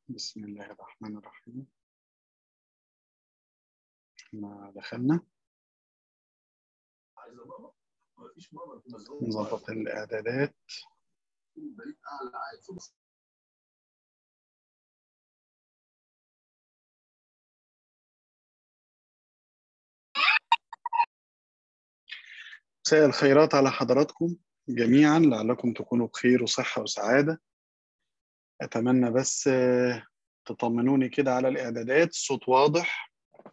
بسم الله الرحمن الرحيم احنا دخلنا نظبط الإعدادات مساء الخيرات على حضراتكم جميعا لعلكم تكونوا بخير وصحة وسعادة أتمنى بس تطمنوني كده على الإعدادات الصوت واضح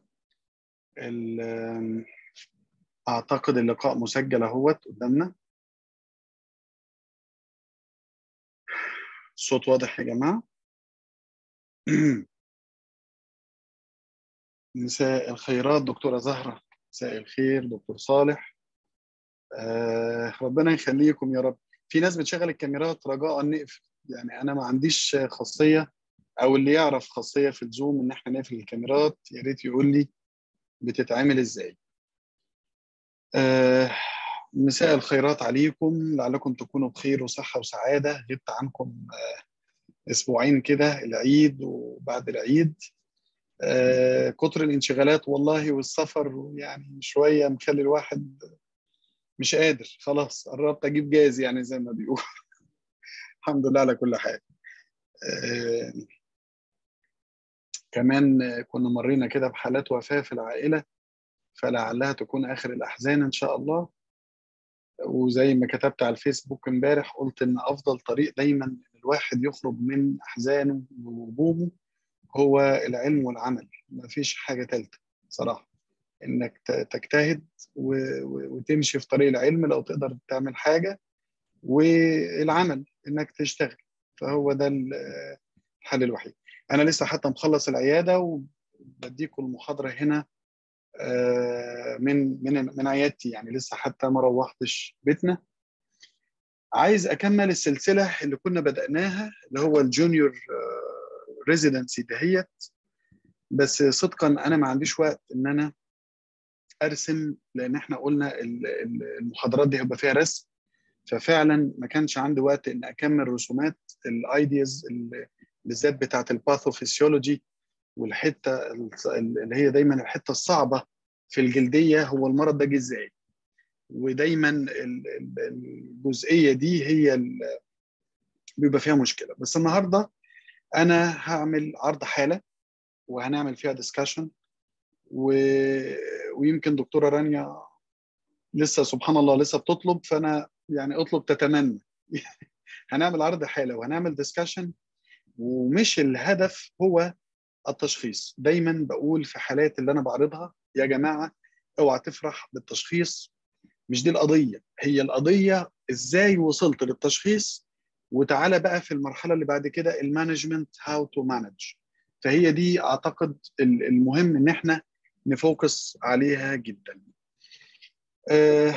أعتقد اللقاء مسجل اهوت قدامنا الصوت واضح يا جماعة مساء الخيرات دكتورة زهرة مساء الخير دكتور صالح آه ربنا يخليكم يا رب في ناس بتشغل الكاميرات رجاء نقفل يعني انا ما عنديش خاصيه او اللي يعرف خاصيه في الزوم ان احنا نقفل الكاميرات يا ريت يقول لي بتتعمل ازاي آه مساء الخيرات عليكم لعلكم تكونوا بخير وصحه وسعاده غبت عنكم آه اسبوعين كده العيد وبعد العيد آه كتر الانشغالات والله والسفر يعني شويه مخلي الواحد مش قادر خلاص قربت اجيب جاز يعني زي ما بيقول الحمد لله على كل حال آه كمان كنا مرينا كده بحالات وفاة في العائلة فلعلها تكون آخر الأحزان إن شاء الله وزي ما كتبت على الفيسبوك امبارح قلت إن أفضل طريق دايما الواحد يخرج من أحزانه وهمومه هو العلم والعمل مفيش حاجة تالتة صراحة إنك تجتهد وتمشي في طريق العلم لو تقدر تعمل حاجة والعمل انك تشتغل فهو ده الحل الوحيد انا لسه حتى مخلص العياده وبديكم المحاضره هنا من من من عيادتي يعني لسه حتى ما روحتش بيتنا عايز اكمل السلسله اللي كنا بداناها اللي هو الجونيور ريزيدنسي دهيت بس صدقا انا ما عنديش وقت ان انا ارسم لان احنا قلنا المحاضرات دي هيبقى فيها رسم ففعلا ما كانش عندي وقت ان اكمل رسومات الايدياز بالذات بتاعه الباثوفيسيولوجي والحته اللي هي دايما الحته الصعبه في الجلديه هو المرض ده جه ازاي ودايما الجزئيه دي هي بيبقى فيها مشكله بس النهارده انا هعمل عرض حاله وهنعمل فيها ديسكشن و... ويمكن دكتوره رانيا لسه سبحان الله لسه بتطلب فانا يعني اطلب تتمنى هنعمل عرض حاله وهنعمل ديسكشن ومش الهدف هو التشخيص دايما بقول في حالات اللي انا بعرضها يا جماعه اوعى تفرح بالتشخيص مش دي القضيه هي القضيه ازاي وصلت للتشخيص وتعالى بقى في المرحله اللي بعد كده المانجمنت هاو تو مانج فهي دي اعتقد المهم ان احنا نفوكس عليها جدا أه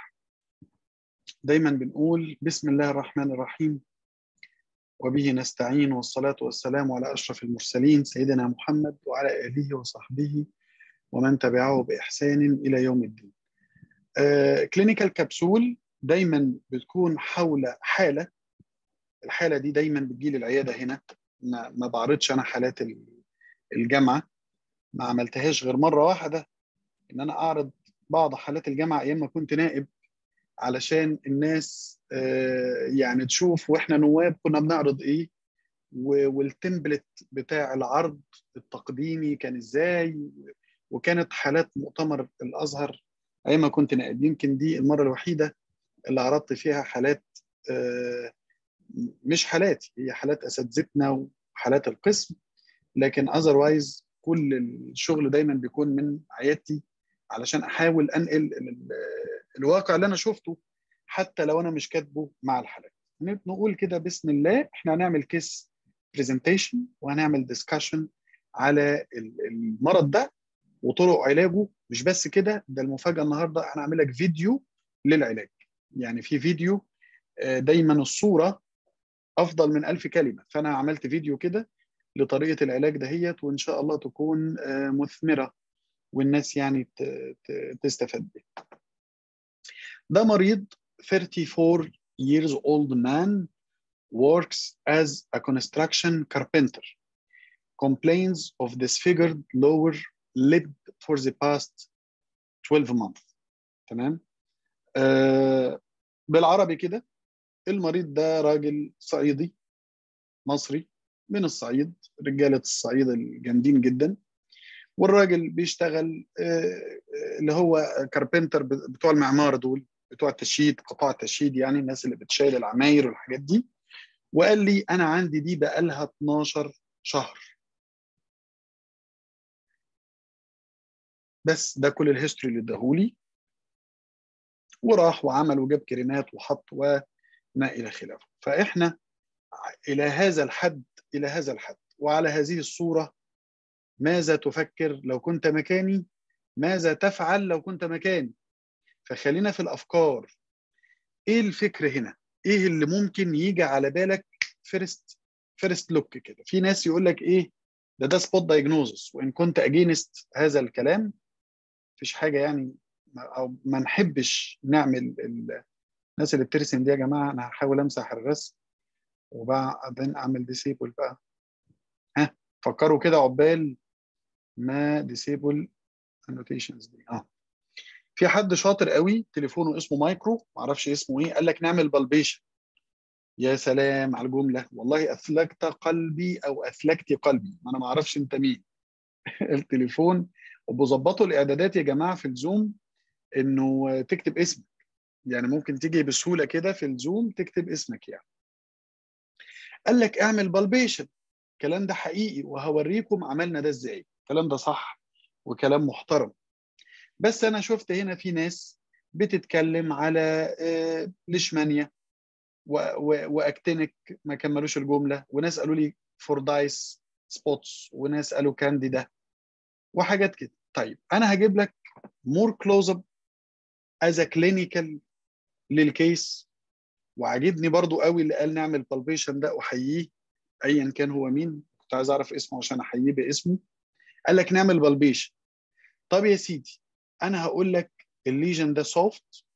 دايما بنقول بسم الله الرحمن الرحيم وبه نستعين والصلاة والسلام على أشرف المرسلين سيدنا محمد وعلى آله وصحبه ومن تبعه بإحسان إلى يوم الدين كلينيكال كبسول دايما بتكون حول حالة الحالة دي دايما بتجيلي العيادة هنا ما بعرضش أنا حالات الجامعة ما عملتهاش غير مرة واحدة إن أنا أعرض بعض حالات الجامعة أيام ما كنت نائب علشان الناس يعني تشوف واحنا نواب كنا بنعرض ايه والتمبلت بتاع العرض التقديمي كان ازاي وكانت حالات مؤتمر الازهر ايام ما كنت نائب يمكن دي المره الوحيده اللي عرضت فيها حالات مش حالاتي هي حالات اساتذتنا وحالات القسم لكن اذروايز كل الشغل دايما بيكون من عيادتي علشان احاول انقل الواقع اللي انا شفته حتى لو انا مش كاتبه مع الحالات نقول كده بسم الله احنا هنعمل كيس برزنتيشن وهنعمل ديسكشن على المرض ده وطرق علاجه مش بس كده ده المفاجاه النهارده انا هعمل لك فيديو للعلاج يعني في فيديو دايما الصوره افضل من ألف كلمه فانا عملت فيديو كده لطريقه العلاج دهيت وان شاء الله تكون مثمره والناس يعني تستفاد بيه ده مريض 34 years old man works as a construction carpenter complains of disfigured lower lip for the past 12 months تمام آه بالعربي كده المريض ده راجل صعيدي مصري من الصعيد رجاله الصعيد الجامدين جدا والراجل بيشتغل آه اللي هو كاربنتر بتوع المعمار دول بتوع التشييد قطاع التشييد يعني الناس اللي بتشيل العماير والحاجات دي وقال لي انا عندي دي بقالها 12 شهر بس ده كل الهيستوري اللي اداهولي وراح وعمل وجاب كريمات وحط وما الى خلافه فاحنا الى هذا الحد الى هذا الحد وعلى هذه الصوره ماذا تفكر لو كنت مكاني ماذا تفعل لو كنت مكاني فخلينا في الافكار ايه الفكر هنا ايه اللي ممكن يجي على بالك فيرست فيرست لوك كده في ناس يقول لك ايه ده ده سبوت دايجنوزس وان كنت اجينست هذا الكلام مفيش حاجه يعني او ما نحبش نعمل الناس اللي بترسم دي يا جماعه انا هحاول امسح الرسم وبعدين اعمل ديسيبل بقى ها فكروا كده عقبال ما ديسيبل annotations دي اه في حد شاطر قوي تليفونه اسمه مايكرو معرفش اسمه ايه قال لك نعمل بالبيشن يا سلام على الجمله والله اثلجت قلبي او اثلجت قلبي ما انا ما اعرفش انت مين التليفون وبظبطوا الاعدادات يا جماعه في الزوم انه تكتب اسمك يعني ممكن تيجي بسهوله كده في الزوم تكتب اسمك يعني قال لك اعمل بالبيشن الكلام ده حقيقي وهوريكم عملنا ده ازاي الكلام ده صح وكلام محترم بس انا شفت هنا في ناس بتتكلم على ليشمانيا واكتينيك ما كملوش الجمله وناس قالوا لي فوردايس سبوتس وناس قالوا كانديدا وحاجات كده طيب انا هجيب لك مور كلوز اب از كلينيكال للكيس وعجبني برضو قوي اللي قال نعمل بالبيشن ده احييه ايا كان هو مين كنت عايز اعرف اسمه عشان احييه باسمه قال لك نعمل بالبيشن طب يا سيدي انا هقول لك الليجن ده سوفت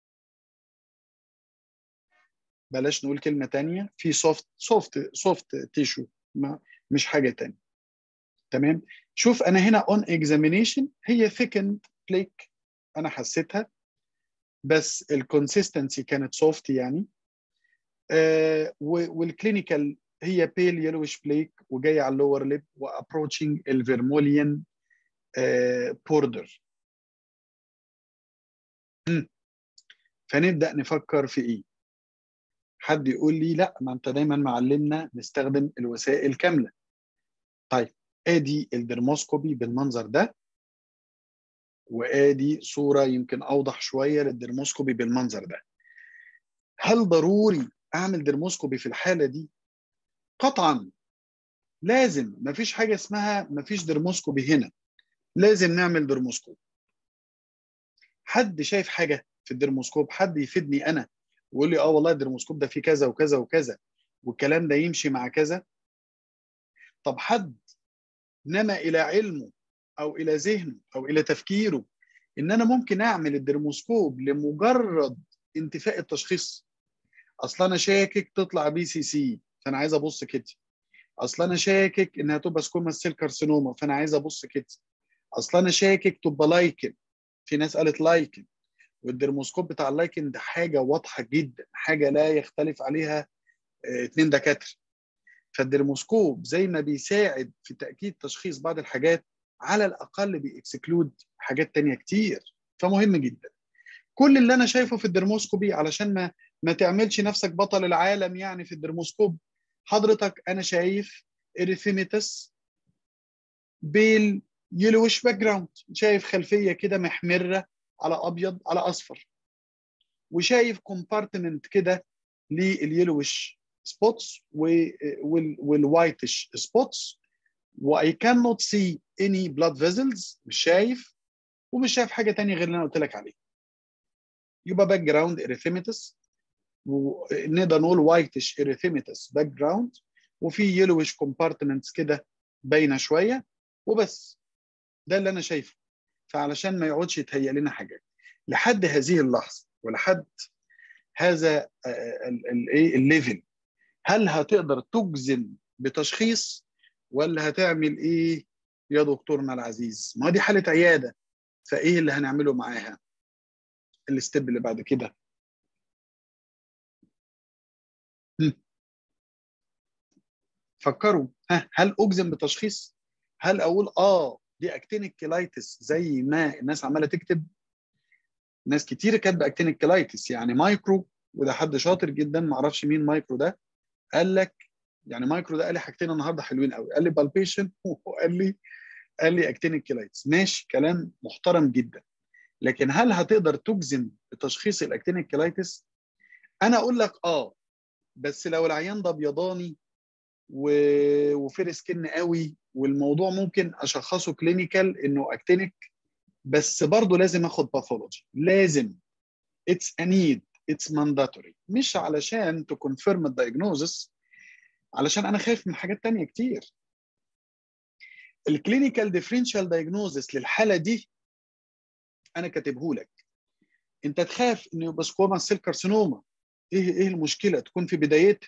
بلاش نقول كلمه تانية في سوفت سوفت سوفت تيشو ما مش حاجه تانية تمام شوف انا هنا اون اكزامينيشن هي ثيكند بليك انا حسيتها بس الكونسيستنسي كانت سوفت يعني آه والكلينيكال هي بيل يلوش بليك وجايه على اللور ليب وابروتشنج الفيرموليان بوردر فنبدا نفكر في ايه حد يقول لي لا ما انت دايما معلمنا نستخدم الوسائل كامله طيب ادي الدرموسكوبي بالمنظر ده وادي صوره يمكن اوضح شويه للدرموسكوبي بالمنظر ده هل ضروري اعمل درموسكوبي في الحاله دي قطعا لازم مفيش حاجه اسمها مفيش درموسكوبي هنا لازم نعمل درموسكوب حد شايف حاجه في الدرموسكوب حد يفيدني انا ويقول لي اه والله الدرموسكوب ده فيه كذا وكذا وكذا والكلام ده يمشي مع كذا طب حد نما الى علمه او الى ذهنه او الى تفكيره ان انا ممكن اعمل الدرموسكوب لمجرد انتفاء التشخيص اصل انا شاكك تطلع بي سي سي فانا عايز ابص كده اصل انا شاكك انها تبقى سكوما سيل كارسينوما فانا عايز ابص كده اصل انا شاكك تبقى لايكن في ناس قالت لايكن والدرموسكوب بتاع اللايكن ده حاجه واضحه جدا حاجه لا يختلف عليها اثنين دكاتره فالدرموسكوب زي ما بيساعد في تاكيد تشخيص بعض الحاجات على الاقل بيكسكلود حاجات تانية كتير فمهم جدا كل اللي انا شايفه في الدرموسكوبي علشان ما ما تعملش نفسك بطل العالم يعني في الدرموسكوب حضرتك انا شايف اريثيميتس بيل يلوش باك جراوند شايف خلفيه كده محمره على ابيض على اصفر وشايف كومبارتمنت كده لليلوش سبوتس والوايتش سبوتس واي كان نوت سي اني بلاد فيزلز مش شايف ومش شايف حاجه تانية غير اللي انا قلت لك عليه يبقى باك جراوند اريثيميتس ونقدر نقول وايتش اريثيميتس باك جراوند وفي يلوش كومبارتمنتس كده باينه شويه وبس ده اللي انا شايفه فعلشان ما يقعدش يتهيأ لنا حاجات لحد هذه اللحظه ولحد هذا الايه الليفل هل هتقدر تجزم بتشخيص ولا هتعمل ايه يا دكتورنا العزيز ما دي حاله عياده فايه اللي هنعمله معاها الستيب اللي بعد كده فكروا ها هل اجزم بتشخيص هل اقول اه دي اكتينيك كيلايتس زي ما الناس عماله تكتب ناس كتير كاتبه اكتينيك كيلايتس يعني مايكرو وده حد شاطر جدا ما اعرفش مين مايكرو ده قال لك يعني مايكرو ده قال لي حاجتين النهارده حلوين قوي قال لي بالبيشن وقال لي قال لي اكتينيك كيلايتس ماشي كلام محترم جدا لكن هل هتقدر تجزم بتشخيص الاكتينيك كيلايتس انا اقول لك اه بس لو العيان ده بيضاني و... وفير سكن قوي والموضوع ممكن اشخصه كلينيكال انه اكتينيك بس برضه لازم اخد باثولوجي لازم اتس ا نيد اتس مانداتوري مش علشان تكونفيرم الدايجنوزس علشان انا خايف من حاجات تانية كتير الكلينيكال ديفرنشال دايجنوزس للحاله دي انا كاتبه لك انت تخاف ان يبقى سكوما سيل كارسينوما ايه ايه المشكله تكون في بدايتها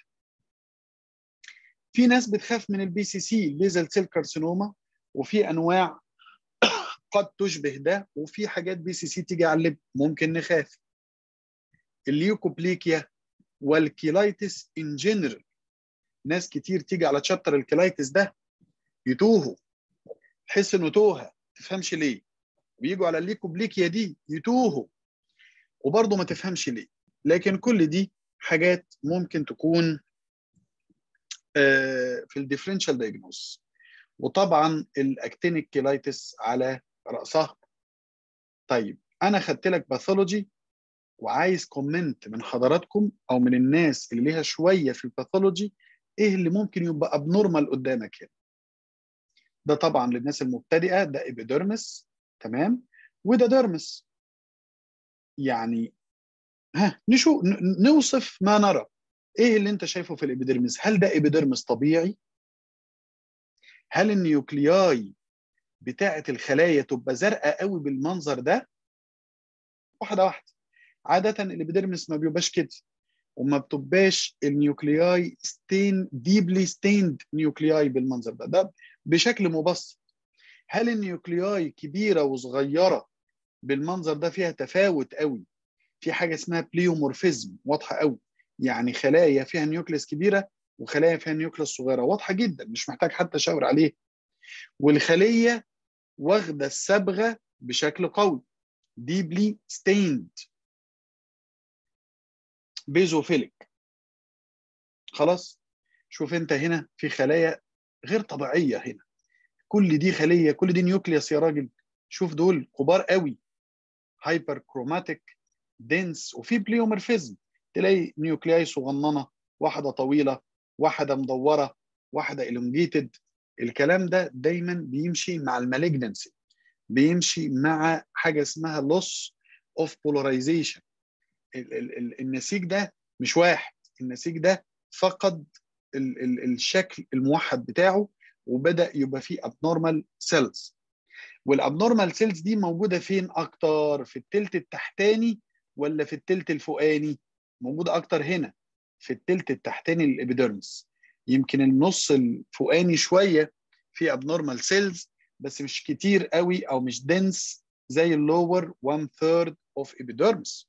في ناس بتخاف من البي سي سي البيزل سيل كارسينوما وفي انواع قد تشبه ده وفي حاجات بي سي سي تيجي على اللب ممكن نخاف الليوكوبليكيا والكيلايتس ان جنرال ناس كتير تيجي على تشابتر الكيلايتس ده يتوهوا تحس انه توهه تفهمش ليه ويجوا على الليكوبليكيا دي يتوهوا وبرضه ما تفهمش ليه لكن كل دي حاجات ممكن تكون في الديفرنشال دايجنوز وطبعا الاكتينيك كيلايتس على راسها طيب انا خدت لك باثولوجي وعايز كومنت من حضراتكم او من الناس اللي ليها شويه في الباثولوجي ايه اللي ممكن يبقى ابنورمال قدامك هنا ده طبعا للناس المبتدئه ده ابيديرمس تمام وده ديرمس يعني ها نشوف نوصف ما نرى ايه اللي انت شايفه في الابيديرمس هل ده ابيديرمس طبيعي هل النيوكلياي بتاعه الخلايا تبقى زرقاء قوي بالمنظر ده واحده واحده عاده الابيديرمس ما بيبقاش كده وما بتبقاش النيوكلياي ستين ديبلي ستيند نيوكلياي بالمنظر ده ده بشكل مبسط هل النيوكلياي كبيره وصغيره بالمنظر ده فيها تفاوت قوي في حاجه اسمها بليومورفيزم واضحه قوي يعني خلايا فيها نيوكليس كبيره وخلايا فيها نيوكليس صغيره واضحه جدا مش محتاج حتى اشاور عليه والخليه واخده الصبغه بشكل قوي deeply stained بيزوفيليك خلاص شوف انت هنا في خلايا غير طبيعيه هنا كل دي خليه كل دي نيوكليوس يا راجل شوف دول كبار قوي هايبر كروماتيك دنس وفي بليومورفيزم تلاقي نيوكلياي صغننه واحده طويله واحده مدوره واحده الونجيتد الكلام ده دايما بيمشي مع المالجنسي بيمشي مع حاجه اسمها لوس اوف بولاريزيشن النسيج ده مش واحد النسيج ده فقد ال ال الشكل الموحد بتاعه وبدا يبقى فيه abnormal cells والابنورمال سيلز دي موجوده فين اكتر في التلت التحتاني ولا في التلت الفوقاني موجوده اكتر هنا في التلت التحتاني للابيديرمس يمكن النص الفوقاني شويه في abnormal سيلز بس مش كتير قوي او مش دنس زي اللور 1 ثيرد اوف epidermis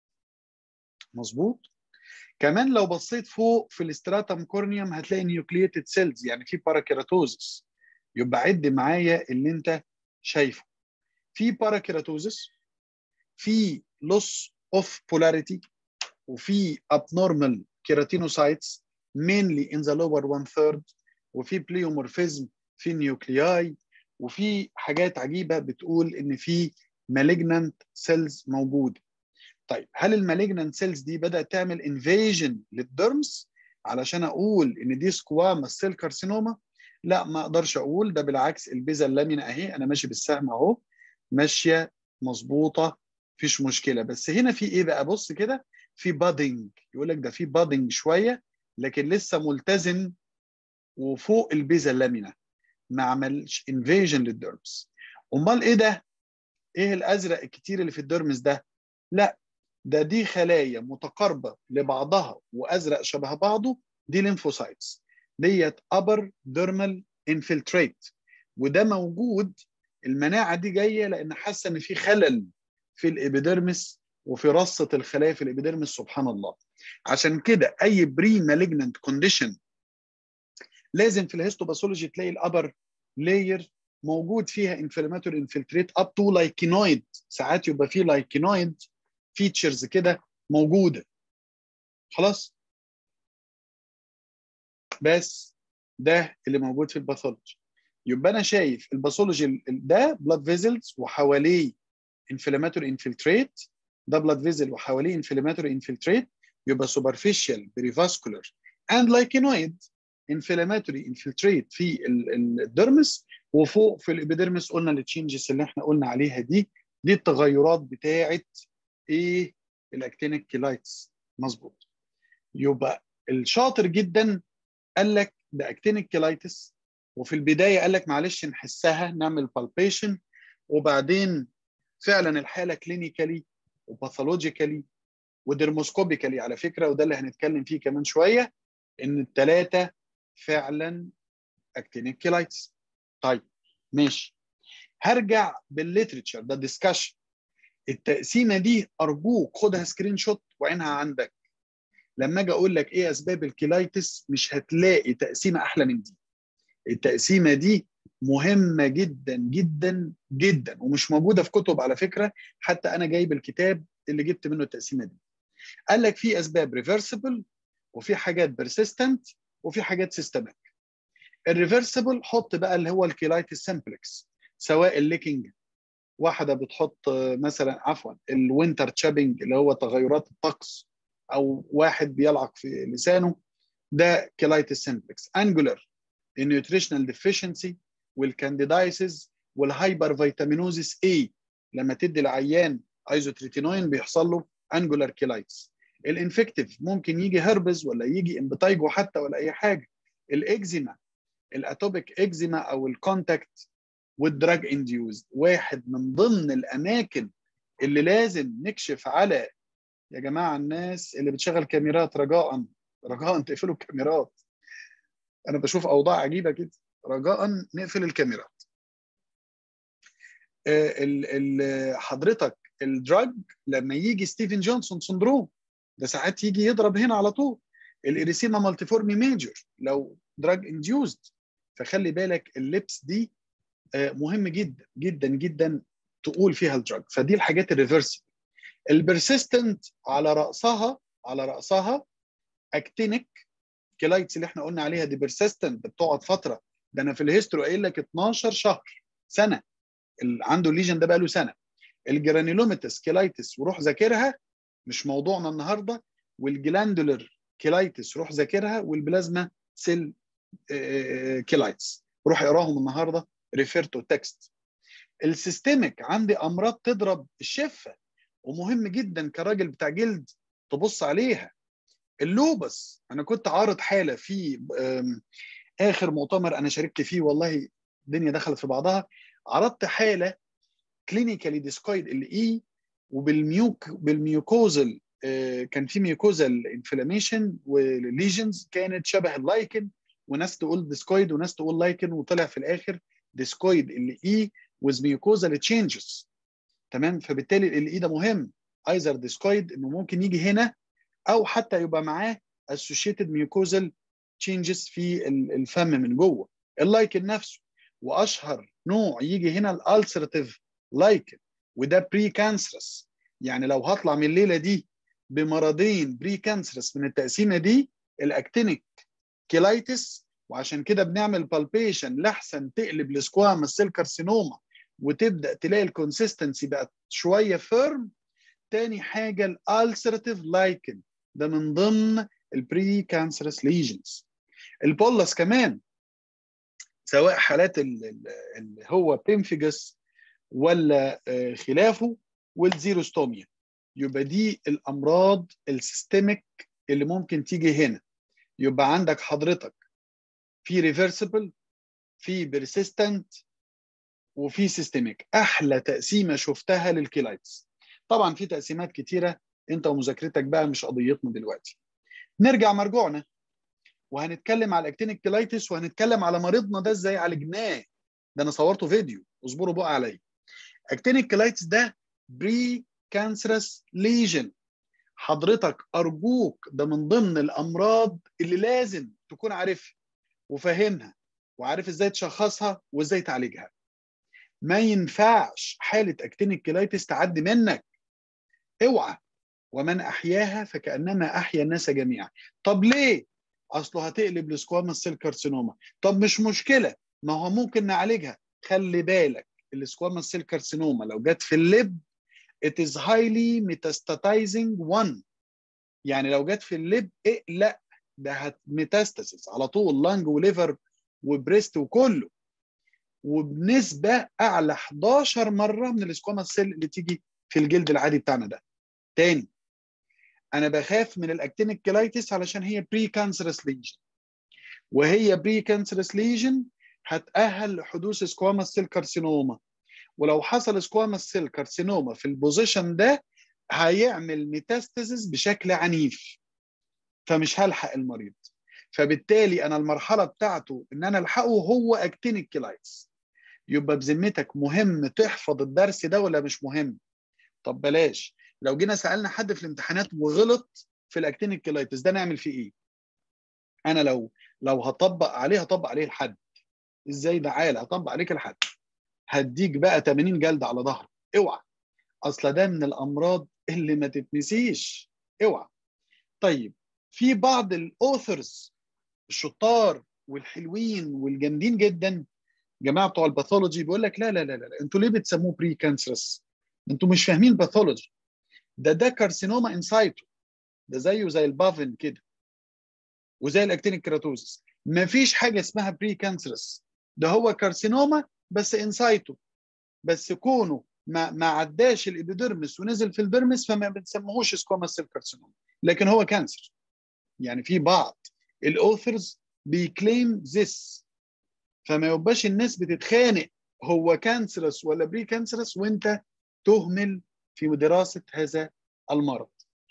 مظبوط كمان لو بصيت فوق في الاستراتم كورنيوم هتلاقي نيوكليتد سيلز يعني في باراكيراتوزس يبقى عد معايا اللي انت شايفه في باراكيراتوزس في loss of polarity وفي abnormal keratinocytes mainly in the lower one third وفي بليومورفيزم في نيوكلياي وفي حاجات عجيبه بتقول ان في malignant cells موجوده طيب هل المالجنانت سيلز دي بدات تعمل انفيجن للدرمز علشان اقول ان دي سكواما سيل كارسينوما لا ما اقدرش اقول ده بالعكس البيزا اللامينا اهي انا ماشي بالسهم اهو ماشيه مظبوطه مفيش مشكله بس هنا في ايه بقى بص كده في بادنج يقول لك ده في بادنج شويه لكن لسه ملتزم وفوق البيزا اللامينا ما عملش انفيجن للدرمز امال ايه ده ايه الازرق الكتير اللي في الدرمز ده لا ده دي خلايا متقاربه لبعضها وازرق شبه بعضه دي ليمفوسايتس ديت upper dermal انفلتريت وده موجود المناعه دي جايه لان حاسه ان في خلل في الابيديرمس وفي رصه الخلايا في الابيديرمس سبحان الله عشان كده اي بري مالجننت كونديشن لازم في الهيستوباثولوجي تلاقي الابر لاير موجود فيها انفلاماتوري انفلتريت اب تو لايكينويد ساعات يبقى فيه لايكينويد فيتشرز كده موجوده خلاص بس ده اللي موجود في الباثولوجي يبقى انا شايف الباثولوجي ده بلاد فيزلز وحواليه انفلاماتوري انفلتريت ده بلاد فيزل وحواليه انفلاماتوري انفلتريت يبقى سوبرفيشال بريفاسكولار اند لايكينويد انفلاماتوري انفلتريت في الدرمس وفوق في الابيدرمس قلنا التشينجز اللي احنا قلنا عليها دي دي التغيرات بتاعه ايه الاكتينيك كيلايتس مظبوط يبقى الشاطر جدا قال لك ده اكتينيك كيلايتس وفي البدايه قال لك معلش نحسها نعمل بالبيشن وبعدين فعلا الحاله كلينيكالي وباثولوجيكالي وديرموسكوبيكالي على فكره وده اللي هنتكلم فيه كمان شويه ان الثلاثه فعلا اكتينيك كيلايتس طيب ماشي هرجع بالليترشر ده ديسكشن التقسيمه دي ارجوك خدها سكرين شوت وعينها عندك لما اجي اقول لك ايه اسباب الكيلايتس مش هتلاقي تقسيمه احلى من دي التقسيمه دي مهمه جدا جدا جدا ومش موجوده في كتب على فكره حتى انا جايب الكتاب اللي جبت منه التقسيمه دي قال لك في اسباب ريفرسبل وفي حاجات بيرسيستنت وفي حاجات سيستميك الريفرسبل حط بقى اللي هو الكيلايتس سمبلكس سواء الليكينج واحده بتحط مثلا عفوا الوينتر تشابينج اللي هو تغيرات الطقس او واحد بيلعق في لسانه ده كيلايتس سمبلكس انجولار النيوتريشنال ديفيشنسي والكانديدايسز والهايبر فيتامينوزيس اي لما تدي العيان ايزوتريتينوين بيحصل له انجولار كيلايتس الانفكتيف ممكن يجي هربز ولا يجي امبتايجو حتى ولا اي حاجه الاكزيما الاتوبيك اكزيما او الكونتاكت والدراج انديوز واحد من ضمن الاماكن اللي لازم نكشف على يا جماعه الناس اللي بتشغل كاميرات رجاء رجاء تقفلوا الكاميرات انا بشوف اوضاع عجيبه كده رجاء نقفل الكاميرات ال ال حضرتك الدراج لما يجي ستيفن جونسون سندروم ده ساعات يجي يضرب هنا على طول الاريسيما مالتيفورمي ميجر لو دراج انديوزد فخلي بالك اللبس دي مهم جدا جدا جدا تقول فيها الدراج فدي الحاجات الريفرسبل البرسيستنت على راسها على راسها اكتينيك كلايتس اللي احنا قلنا عليها دي بيرسيستنت بتقعد فتره ده انا في الهيستوري قايل لك 12 شهر سنه اللي عنده الليجن ده بقى له سنه الجرانيلوميتس كيلايتس وروح ذاكرها مش موضوعنا النهارده والجلاندولر كيلايتس روح ذاكرها والبلازما سيل كيلايتس روح اقراهم النهارده ريفير تو تكست السيستميك عندي امراض تضرب الشفه ومهم جدا كراجل بتاع جلد تبص عليها اللوبس انا كنت عارض حاله في اخر مؤتمر انا شاركت فيه والله الدنيا دخلت في بعضها عرضت حاله كلينيكالي ديسكويد الاي وبالميوك بالميوكوزل كان في ميوكوزال انفلاميشن وليجنز كانت شبه اللايكن وناس تقول ديسكويد وناس تقول لايكن وطلع في الاخر ديسكويد الاي ويز ميوكوزال تشينجز تمام فبالتالي الاي ده مهم ايزر ديسكويد انه ممكن يجي هنا او حتى يبقى معاه associated mucosal changes في الفم من جوه اللايكن نفسه واشهر نوع يجي هنا الالسرتيف لايكن وده بري كانسرس يعني لو هطلع من الليله دي بمرضين بري كانسرس من التقسيمه دي الاكتينيك كيلايتس وعشان كده بنعمل بالبيشن لاحسن تقلب السكوام السيل كارسينوما وتبدا تلاقي الكونسيستنسي بقت شويه فيرم تاني حاجه الالسرتيف لايكن ده من ضمن البري كانسرس ليجنز البولس كمان سواء حالات اللي هو بيمفيجس ولا خلافه والزيروستوميا يبقى دي الامراض السيستميك اللي ممكن تيجي هنا يبقى عندك حضرتك في ريفرسبل في بيرسيستنت وفي سيستميك احلى تقسيمه شفتها للكيلايتس طبعا في تقسيمات كتيره انت ومذاكرتك بقى مش قضيتنا دلوقتي نرجع مرجوعنا وهنتكلم على الاكتينيك كلايتس وهنتكلم على مريضنا ده ازاي عالجناه ده انا صورته فيديو اصبروا بقى عليا اكتينيك كلايتس ده بري كانسرس ليجن حضرتك ارجوك ده من ضمن الامراض اللي لازم تكون عارفها وفاهمها وعارف ازاي تشخصها وازاي تعالجها ما ينفعش حاله اكتينيك كلايتس تعدي منك اوعى ومن احياها فكانما احيا الناس جميعا طب ليه اصله هتقلب لسكواما سيل كارسينوما طب مش مشكله ما هو ممكن نعالجها خلي بالك السكواما سيل كارسينوما لو جت في اللب it is highly metastatizing one يعني لو جت في اللب اقلق ده هتميتاستاسيس على طول لانج وليفر وبريست وكله وبنسبه اعلى 11 مره من السكواما سيل اللي تيجي في الجلد العادي بتاعنا ده تاني انا بخاف من الاكتينيك كلايتس علشان هي بري كانسرس ليجن وهي بري كانسرس ليجن هتأهل لحدوث سكواما سيل كارسينوما ولو حصل سكواما سيل كارسينوما في البوزيشن ده هيعمل ميتاستاسيس بشكل عنيف فمش هلحق المريض فبالتالي انا المرحله بتاعته ان انا الحقه هو اكتينيك كلايتس يبقى بذمتك مهم تحفظ الدرس ده ولا مش مهم طب بلاش لو جينا سالنا حد في الامتحانات وغلط في الاكتينيك كلايتس ده نعمل فيه ايه انا لو لو هطبق عليه هطبق عليه الحد ازاي ده عال هطبق عليك الحد هديك بقى 80 جلد على ظهرك اوعى اصل ده من الامراض اللي ما تتنسيش اوعى طيب في بعض الاوثرز الشطار والحلوين والجامدين جدا جماعه بتوع الباثولوجي بيقول لك لا لا لا لا انتوا ليه بتسموه بري كانسرس انتوا مش فاهمين باثولوجي ده ده كارسينوما انسايتو ده زيه زي البافن كده وزي الاكتينيك كيراتوزس مفيش حاجه اسمها بري كانسرس ده هو كارسينوما بس انسايتو بس كونه ما ما عداش الابيديرمس ونزل في البرمس فما بنسموهوش سكوما سيل كارسينوما لكن هو كانسر يعني في بعض الاوثرز بيكليم ذس فما يبقاش الناس بتتخانق هو كانسرس ولا بري كانسرس وانت تهمل في دراسه هذا المرض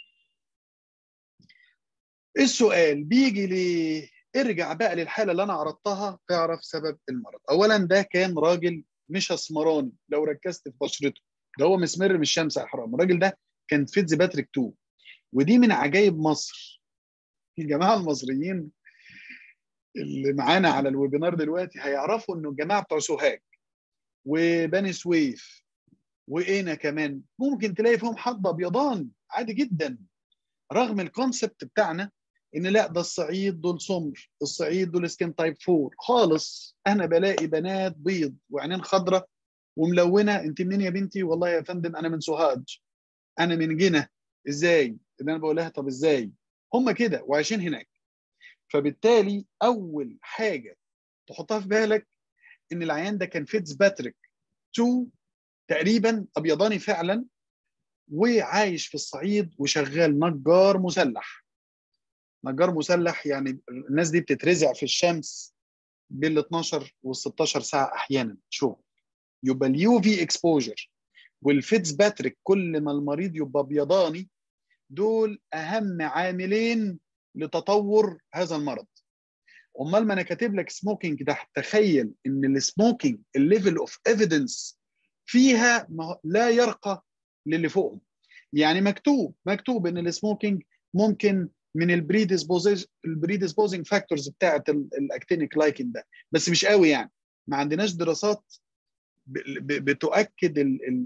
السؤال بيجي ليه ارجع بقى للحاله اللي انا عرضتها تعرف سبب المرض اولا ده كان راجل مش اسمراني لو ركزت في بشرته ده هو مسمر من الشمس يا حرام الراجل ده كان فيتز باتريك 2 ودي من عجائب مصر الجماعه المصريين اللي معانا على الويبينار دلوقتي هيعرفوا انه الجماعه بتوع سوهاج وبني سويف وقنا كمان ممكن تلاقي فيهم حد ابيضان عادي جدا رغم الكونسبت بتاعنا ان لا ده الصعيد دول سمر الصعيد دول سكين تايب 4 خالص انا بلاقي بنات بيض وعينين خضراء وملونه انت منين يا بنتي والله يا فندم انا من سوهاج انا من جنة ازاي ان انا بقول لها طب ازاي هم كده وعايشين هناك فبالتالي اول حاجه تحطها في بالك ان العيان ده كان فيتز باتريك 2 تقريبا ابيضاني فعلا وعايش في الصعيد وشغال نجار مسلح نجار مسلح يعني الناس دي بتترزع في الشمس بال 12 وال 16 ساعه احيانا شغل يبقى اليو في اكسبوجر والفيتز باتريك كل ما المريض يبقى ابيضاني دول اهم عاملين لتطور هذا المرض امال ما انا كاتب لك سموكينج ده تخيل ان السموكينج الليفل اوف ايفيدنس فيها لا يرقى للي فوقهم يعني مكتوب مكتوب ان السموكينج ممكن من البريديسبوزنج فاكتورز بتاعه الاكتينيك لايكن ده بس مش قوي يعني ما عندناش دراسات بتؤكد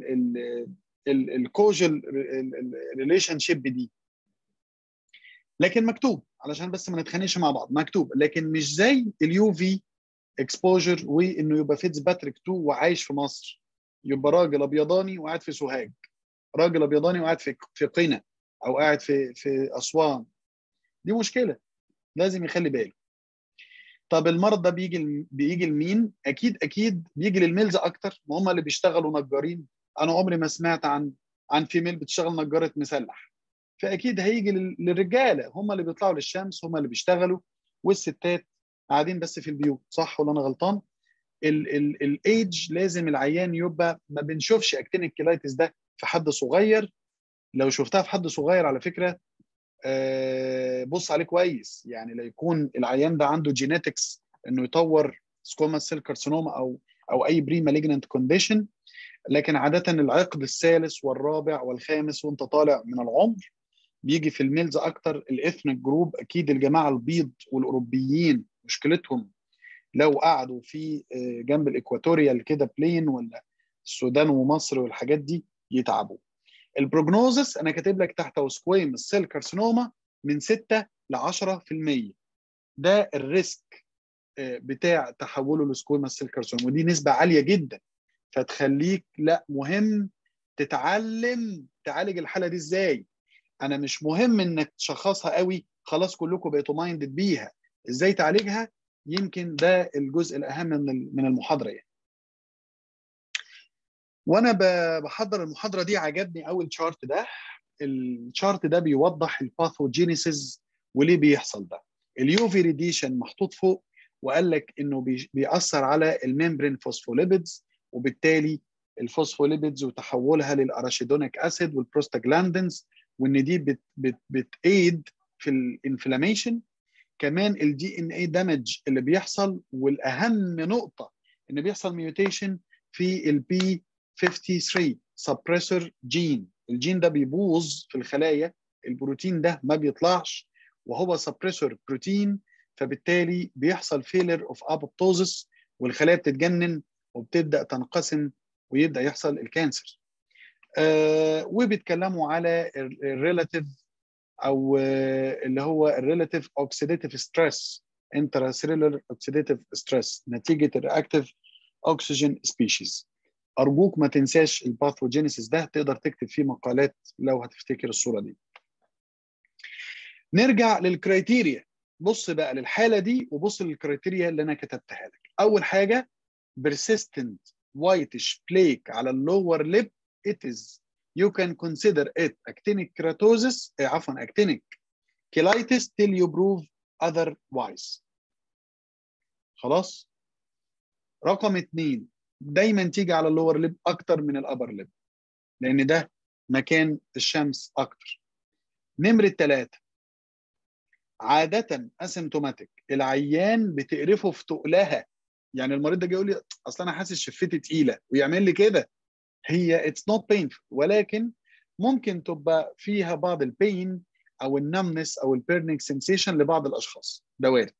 الكوجل ريليشن شيب دي لكن مكتوب علشان بس ما نتخانقش مع بعض مكتوب لكن مش زي اليو في اكسبوجر وانه يبقى فيتز باتريك 2 وعايش في مصر يبقى راجل ابيضاني وقاعد في سوهاج راجل ابيضاني وقاعد في في قنا او قاعد في في اسوان دي مشكله لازم يخلي باله طب المرض ده بيجي بيجي لمين اكيد اكيد بيجي للميلز اكتر ما هم اللي بيشتغلوا نجارين انا عمري ما سمعت عن عن فيميل بتشتغل نجاره مسلح فاكيد هيجي للرجاله هم اللي بيطلعوا للشمس هم اللي بيشتغلوا والستات قاعدين بس في البيوت صح ولا انا غلطان الايدج لازم العيان يبقى ما بنشوفش اكتينيك كلايتس ده في حد صغير لو شفتها في حد صغير على فكره آه، بص عليه كويس يعني لا يكون العيان ده عنده جينيتكس انه يطور سكوما سيل كارسينوما او او اي بري مالجننت كونديشن لكن عاده العقد الثالث والرابع والخامس وانت طالع من العمر بيجي في الميلز اكتر الاثنيك جروب اكيد الجماعه البيض والاوروبيين مشكلتهم لو قعدوا في آه، جنب الاكواتوريال كده بلين ولا السودان ومصر والحاجات دي يتعبوا البروجنوزس انا كاتب لك تحت سكويم السيل كارسينوما من 6 ل 10% ده الريسك آه، بتاع تحوله لسكويما سيل كارسينوما ودي نسبه عاليه جدا فتخليك لا مهم تتعلم تعالج الحاله دي ازاي انا مش مهم انك تشخصها قوي خلاص كلكم بقيتوا مايندد بيها ازاي تعالجها يمكن ده الجزء الاهم من من المحاضره يعني وانا بحضر المحاضره دي عجبني اول تشارت ده الشارت ده بيوضح الباثوجينيسيس وليه بيحصل ده اليوفي ريديشن محطوط فوق وقال لك انه بيأثر على الممبرين فوسفوليبيدز وبالتالي الفوسفوليبيدز وتحولها للاراشيدونيك اسيد والبروستاجلاندينز وان دي بت بت بتايد في الانفلاميشن كمان الدي ان اي دامج اللي بيحصل والاهم نقطه ان بيحصل ميوتيشن في البي 53 سبريسور جين الجين ده بيبوظ في الخلايا البروتين ده ما بيطلعش وهو سبريسور بروتين فبالتالي بيحصل فيلر اوف ابوبتوزس والخلايا بتتجنن وبتبدا تنقسم ويبدا يحصل الكانسر آه وبيتكلموا على الريلاتيف او آه اللي هو الريلاتيف اوكسيديتيف ستريس intracellular oxidative stress نتيجه الرياكتيف اوكسجين سبيشيز ارجوك ما تنساش الباثوجينيسيس ده تقدر تكتب فيه مقالات لو هتفتكر الصوره دي نرجع للكريتيريا بص بقى للحاله دي وبص للكريتيريا اللي انا كتبتها لك اول حاجه persistent whitish plaque على اللور lip it is you can consider it actinic keratosis eh, عفوا actinic cheilitis till you prove otherwise خلاص رقم اثنين دايما تيجي على اللور ليب اكتر من الابر ليب لان ده مكان الشمس اكتر نمرة ثلاثة عادة اسيمتوماتيك العيان بتقرفه في تقلها يعني المريض ده جاي يقول لي اصل انا حاسس شفتي تقيله ويعمل لي كده هي اتس نوت بينفul ولكن ممكن تبقى فيها بعض البين او النمنس او البيرنينج سنسيشن لبعض الاشخاص ده وارد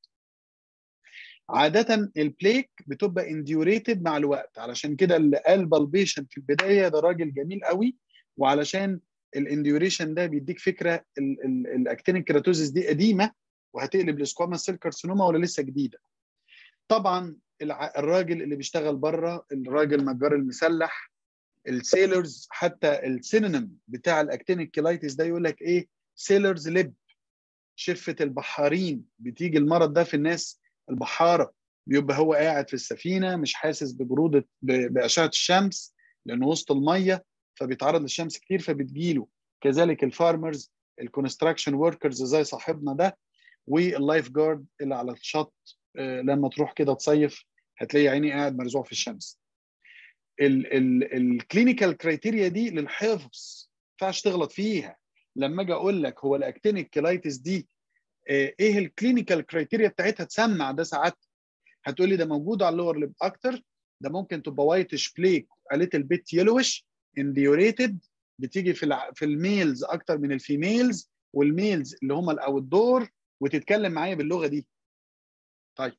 عادة البليك بتبقى انديوريتد مع الوقت علشان كده اللي قال بالبيشن في البداية ده راجل جميل قوي وعلشان الانديوريشن ده بيديك فكرة الاكتينيك كيراتوزيس دي قديمة وهتقلب لسكوما سيل كارسينوما ولا لسه جديدة طبعا الراجل اللي بيشتغل بره الراجل النجار المسلح السيلرز حتى السينونيم بتاع الاكتينيك كيلايتس ده يقول لك ايه سيلرز لب شفه البحارين بتيجي المرض ده في الناس البحاره بيبقى هو قاعد في السفينه مش حاسس ببروده باشعه الشمس لانه وسط الميه فبيتعرض للشمس كتير فبتجيله كذلك الفارمرز الكونستراكشن وركرز زي صاحبنا ده واللايف جارد اللي على الشط لما تروح كده تصيف هتلاقي عيني قاعد مرزوع في الشمس الكلينيكال كرايتيريا دي للحفظ ما ينفعش تغلط فيها لما اجي اقول لك هو الاكتينيك كلايتس دي ايه الكلينيكال كرايتيريا بتاعتها تسمع ده ساعات هتقول لي ده موجود على اللور ليب اكتر ده ممكن تبقى وايتش بليك ليتل بيت يلوش انديوريتد بتيجي في في الميلز اكتر من الفيميلز والميلز اللي هم الاوت دور وتتكلم معايا باللغه دي طيب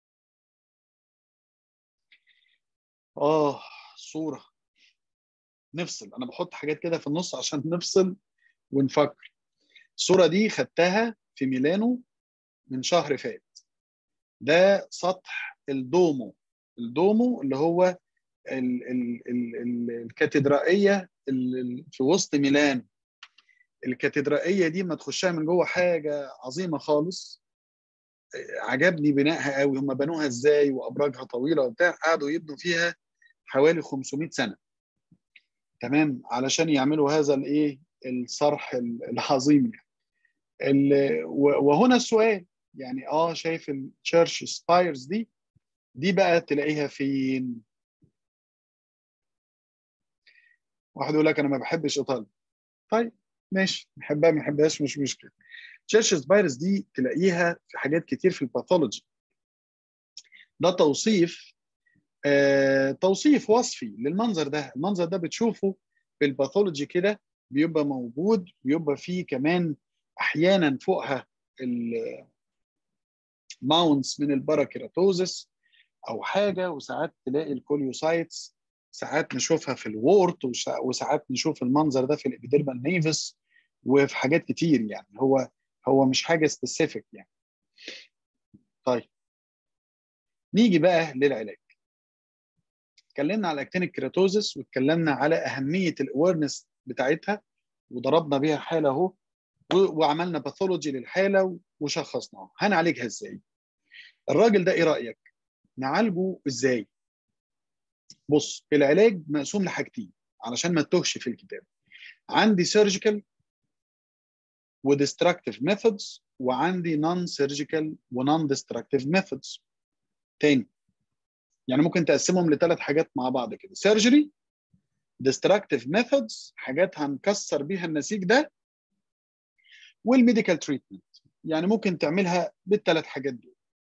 اه صوره نفصل انا بحط حاجات كده في النص عشان نفصل ونفكر الصوره دي خدتها في ميلانو من شهر فات ده سطح الدومو الدومو اللي هو ال ال ال الكاتدرائيه في وسط ميلانو الكاتدرائيه دي ما تخشها من جوه حاجه عظيمه خالص عجبني بنائها قوي هم بنوها ازاي وابراجها طويله وبتاع قعدوا يبنوا فيها حوالي 500 سنه تمام علشان يعملوا هذا الايه الصرح العظيم يعني وهنا السؤال يعني اه شايف التشيرش سبايرز دي دي بقى تلاقيها فين واحد يقول لك انا ما بحبش ايطاليا طيب ماشي نحبها ما نحبهاش مش مشكله تشيرشز فيروس دي تلاقيها في حاجات كتير في الباثولوجي ده توصيف آه توصيف وصفي للمنظر ده المنظر ده بتشوفه في الباثولوجي كده بيبقى موجود بيبقى فيه كمان احيانا فوقها الماونتس من الباراكيراتوزس او حاجه وساعات تلاقي الكوليوسايتس ساعات نشوفها في الوورت وساعات نشوف المنظر ده في الابيديرمال نيفس وفي حاجات كتير يعني هو هو مش حاجه سبيسيفيك يعني طيب نيجي بقى للعلاج اتكلمنا على الاكتينيك كيراتوزس واتكلمنا على اهميه الاويرنس بتاعتها وضربنا بيها حاله اهو وعملنا باثولوجي للحاله وشخصناها هنعالجها ازاي الراجل ده ايه رايك نعالجه ازاي بص العلاج مقسوم لحاجتين علشان ما تتوهش في الكتاب عندي سيرجيكال وديستركتيف ميثودز وعندي نون سيرجيكال ونون ديستركتيف ميثودز تاني يعني ممكن تقسمهم لثلاث حاجات مع بعض كده سيرجري ديستركتيف ميثودز حاجات هنكسر بيها النسيج ده والميديكال تريتمنت يعني ممكن تعملها بالثلاث حاجات دول